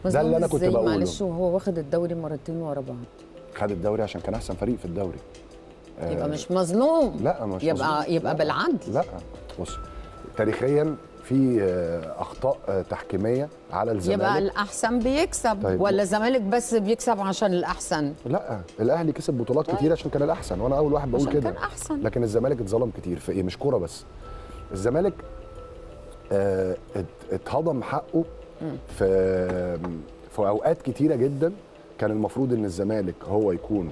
ده اللي انا كنت إزاي؟ بقوله معلش وهو واخد الدوري مرتين ورا بعض خد الدوري عشان كان احسن فريق في الدوري يبقى مش مظلوم لا مش يبقى مظبوط. يبقى لا. بالعدل لا بص تاريخيا في آه، اخطاء آه، تحكيميه على الزمالك يبقى الاحسن بيكسب طيب. ولا الزمالك بس بيكسب عشان الاحسن لا الاهلي كسب بطولات كتير عشان كان الاحسن وانا اول واحد بقول عشان كده كان أحسن. لكن الزمالك اتظلم كتير في ايه مش كوره بس الزمالك آه ات- اتهضم حقه في في اوقات كتيره جدا كان المفروض ان الزمالك هو يكون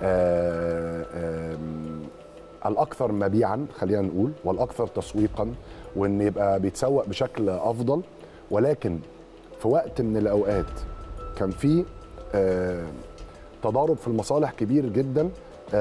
آه آم، الاكثر مبيعا خلينا نقول والاكثر تسويقا وان يبقى بيتسوق بشكل افضل ولكن في وقت من الاوقات كان في آه تضارب في المصالح كبير جدا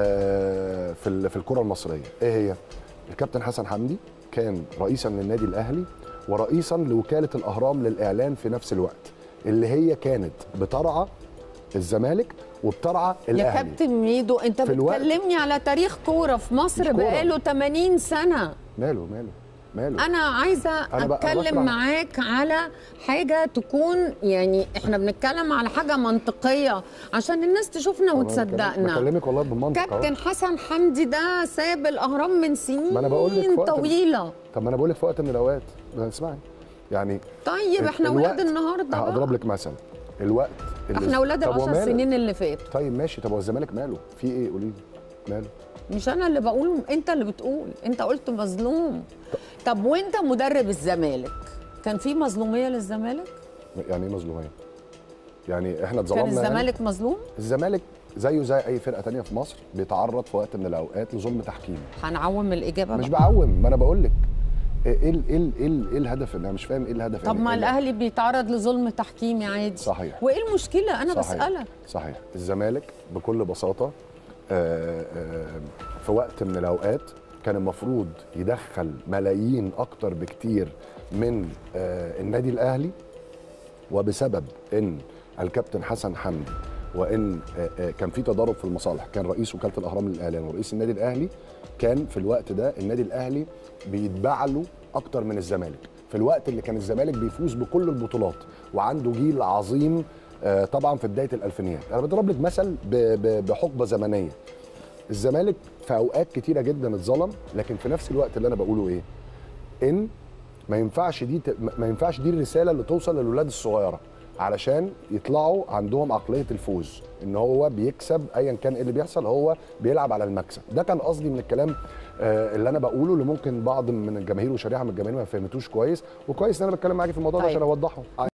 آه، في ال- في الكره المصريه ايه هي الكابتن حسن حمدي كان رئيسا للنادي الاهلي ورئيسا لوكاله الاهرام للاعلان في نفس الوقت اللي هي كانت بترعى الزمالك وبترعى يا الاهلي كابتن ميدو انت في الوقت- بتكلمني على تاريخ كوره في مصر مش كورة. بقاله 80 سنه ماله ماله ماله انا عايزه أنا بقى اتكلم بشرح. معاك على حاجه تكون يعني احنا بنتكلم على حاجه منطقيه عشان الناس تشوفنا وتصدقنا بكلمك والله بالمنطق أهو. كابتن حسن حمدي ده ساب الاهرام من سنين ما أنا بقول لك في وقت- طويله طب ما انا بقول لك في وقت من الاوقات ما اسمعي يعني طيب احنا الوقت- اولاد النهارده هضرب بقى. لك مثل الوقت اللي- احنا اولاد طب العشر وماله؟ سنين اللي فاتوا طيب ماشي طب هو الزمالك ماله في ايه قولي لي ماله مش انا اللي بقول انت اللي بتقول انت قلت مظلوم طب وانت مدرب الزمالك كان في مظلوميه للزمالك يعني ايه مظلوميه يعني احنا اتظلمنا كان يعني؟ الزمالك مظلوم الزمالك زيه زي اي فرقه تانية في مصر بيتعرض في وقت من الاوقات لظلم تحكيمي هنعوم الاجابه مش بقى. بعوم ما انا بقول لك ايه ال- ايه ال- ايه ال- ايه الهدف انا مش فاهم ايه الهدف طب يعني ما إيه ال- الاهلي بيتعرض لظلم تحكيمي عادي صحيح. وايه المشكله انا صحيح. بسالك صحيح الزمالك بكل بساطه آه، آه، في وقت من الاوقات كان المفروض يدخل ملايين اكتر بكتير من آه، النادي الاهلي وبسبب ان الكابتن حسن حمدي وان آه، آه، كان في تضارب في المصالح كان رئيس وكاله الاهرام للاعلان ورئيس النادي الاهلي كان في الوقت ده النادي الاهلي بيتباع له اكتر من الزمالك في الوقت اللي كان الزمالك بيفوز بكل البطولات وعنده جيل عظيم آه، طبعا في بدايه الالفينيات انا بضرب لك مثل ب- ب- بحقبه زمنيه الزمالك في اوقات كتيره جدا اتظلم لكن في نفس الوقت اللي انا بقوله ايه ان ما ينفعش دي ت- ما ينفعش دي الرساله اللي توصل للولاد الصغيره علشان يطلعوا عندهم عقليه الفوز ان هو بيكسب ايا كان إيه اللي بيحصل هو بيلعب على المكسب ده كان قصدي من الكلام آه، اللي انا بقوله اللي ممكن بعض من الجماهير وشريحه من الجماهير ما فهمتوش كويس وكويس ان انا بتكلم معاكي في الموضوع ده طيب. عشان اوضحه